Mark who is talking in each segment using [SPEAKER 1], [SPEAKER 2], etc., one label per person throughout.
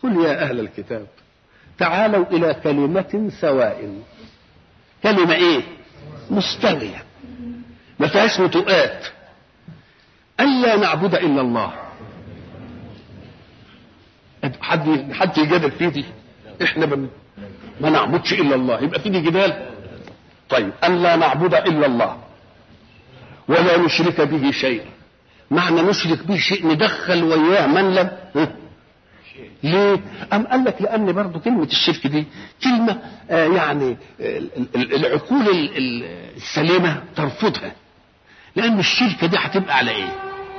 [SPEAKER 1] قل يا أهل الكتاب تعالوا إلى كلمة سواء كلمة إيه مستوية ما فيهاش نتوءات ألا نعبد إلا الله حد حد يجادل في دي احنا بم... ما نعبدش الا الله يبقى في دي جدال طيب ان لا نعبد الا الله ولا نشرك به شيئا معنى نشرك به شيء ندخل وياه من لم ليه؟ أم قال لك لأن برضه كلمة الشرك دي كلمة آه يعني العقول السليمة ترفضها لأن الشركة دي هتبقى على إيه؟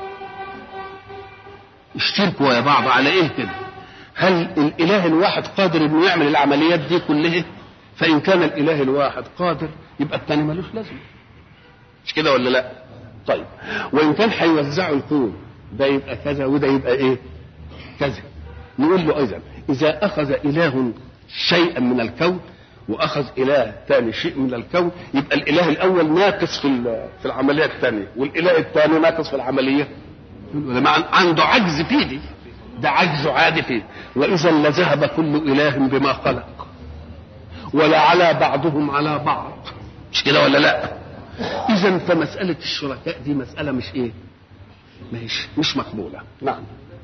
[SPEAKER 1] اشتركوا يا بعض على إيه كده؟ هل الاله الواحد قادر انه يعمل العمليات دي كلها فان كان الاله الواحد قادر يبقى الثاني ملوش لازمه مش كده ولا لا طيب وان كان هيوزعوا الكون ده يبقى كذا وده يبقى ايه كذا نقول له ايضا اذا اخذ اله شيئا من الكون واخذ اله ثاني شيء من الكون يبقى الاله الاول ناقص في في العمليه الثانيه والاله الثاني ناقص في العمليه عنده عجز في دي ده عجز عادي فيه واذا لذهب كل اله بما خلق ولا على بعضهم على بعض مش كده ولا لا اذا فمساله الشركاء دي مساله مش ايه مش مش مقبوله نعم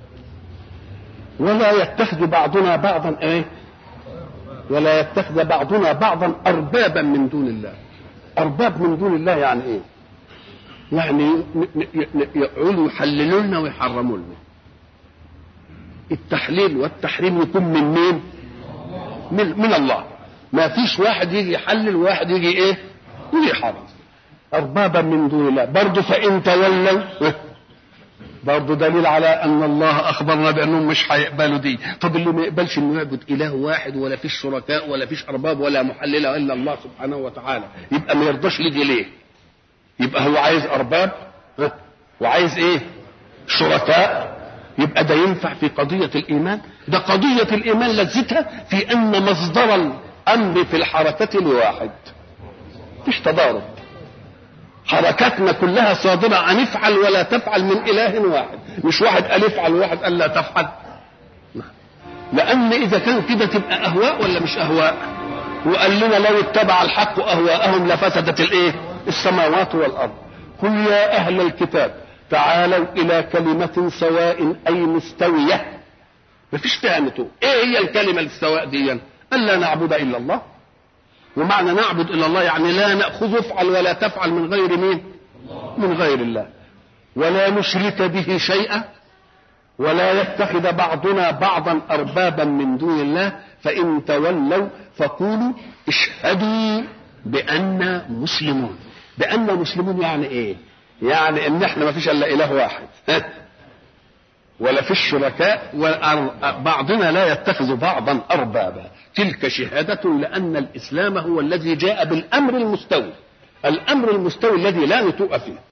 [SPEAKER 1] ولا يتخذ بعضنا بعضا ايه ولا يتخذ بعضنا بعضا اربابا من دون الله ارباب من دون الله يعني ايه يعني يقعدوا يحللوا لنا ويحرموا لنا التحليل والتحريم يكون من مين من, من الله ما فيش واحد يجي يحلل وواحد يجي ايه يجي يحرم اربابا من دون الله برضه فان تولوا برضه دليل على ان الله اخبرنا بانهم مش هيقبلوا دي طب اللي ما يقبلش انه يعبد اله واحد ولا فيش شركاء ولا فيش ارباب ولا محلله الا الله سبحانه وتعالى يبقى ما يرضاش لدي ليه يبقى هو عايز ارباب وعايز ايه شركاء يبقى ده ينفع في قضية الإيمان ده قضية الإيمان لذتها في أن مصدر الأمر في الحركة لواحد مش تضارب حركاتنا كلها صادرة عن افعل ولا تفعل من إله واحد مش واحد قال افعل وواحد قال لا تفعل لأن إذا كان كده تبقى أهواء ولا مش أهواء وقال لنا لو اتبع الحق أهواءهم لفسدت الإيه السماوات والأرض قل يا أهل الكتاب تعالوا الى كلمة سواء اي مستوية مفيش فيها نتوء ايه هي الكلمة السواء دي الا نعبد الا الله ومعنى نعبد الا الله يعني لا ناخذ افعل ولا تفعل من غير مين من غير الله ولا نشرك به شيئا ولا يتخذ بعضنا بعضا اربابا من دون الله فان تولوا فقولوا اشهدوا بأننا مسلمون بأننا مسلمون يعني ايه يعني ان احنا ما فيش الا اله واحد ولا فيش شركاء وبعضنا لا يتخذ بعضا اربابا تلك شهادة لان الاسلام هو الذي جاء بالامر المستوي الامر المستوي الذي لا نتوء فيه